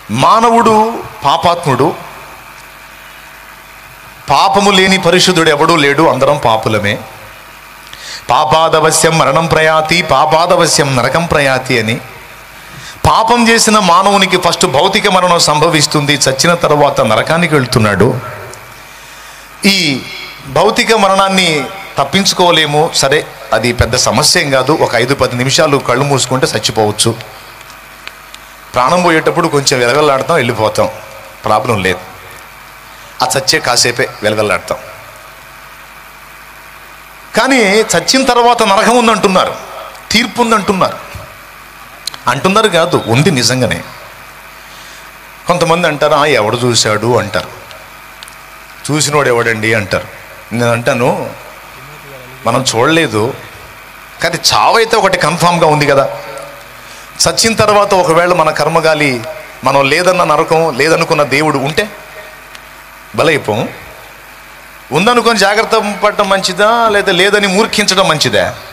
మానవుడు పాపాత్ముడు పాపము లేని పరిశుద్ధుడు ఎవడూ లేడు అందరం పాపులమే పాపాదవశ్యం మరణం ప్రయాతి పాపాదవశ్యం నరకం ప్రయాతి అని పాపం చేసిన మానవునికి ఫస్ట్ భౌతిక మరణం సంభవిస్తుంది చచ్చిన తర్వాత నరకానికి వెళ్తున్నాడు ఈ భౌతిక మరణాన్ని తప్పించుకోలేము సరే అది పెద్ద సమస్య ఏం కాదు ఒక ఐదు పది నిమిషాలు కళ్ళు మూసుకుంటే చచ్చిపోవచ్చు ప్రాణం పోయేటప్పుడు కొంచెం వెలగల్లాడతాం వెళ్ళిపోతాం ప్రాబ్లం లేదు ఆ చచ్చే కాసేపే వెలగల్లాడతాం కానీ చచ్చిన తర్వాత నరకం ఉందంటున్నారు తీర్పు ఉందంటున్నారు అంటున్నారు కాదు ఉంది నిజంగానే కొంతమంది అంటారు "ఆ, ఎవడు చూశాడు అంటారు చూసినోడు ఎవడండి అంటారు నేను అంటాను మనం చూడలేదు కానీ చావైతే ఒకటి కన్ఫామ్గా ఉంది కదా చచ్చిన తర్వాత ఒకవేళ మన కర్మగాలి మనం లేదన్న నరకం లేదనుకున్న దేవుడు ఉంటే బలైపోం ఉందనుకొని జాగ్రత్త పడటం మంచిదా లేదా లేదని మూర్ఖించడం మంచిదా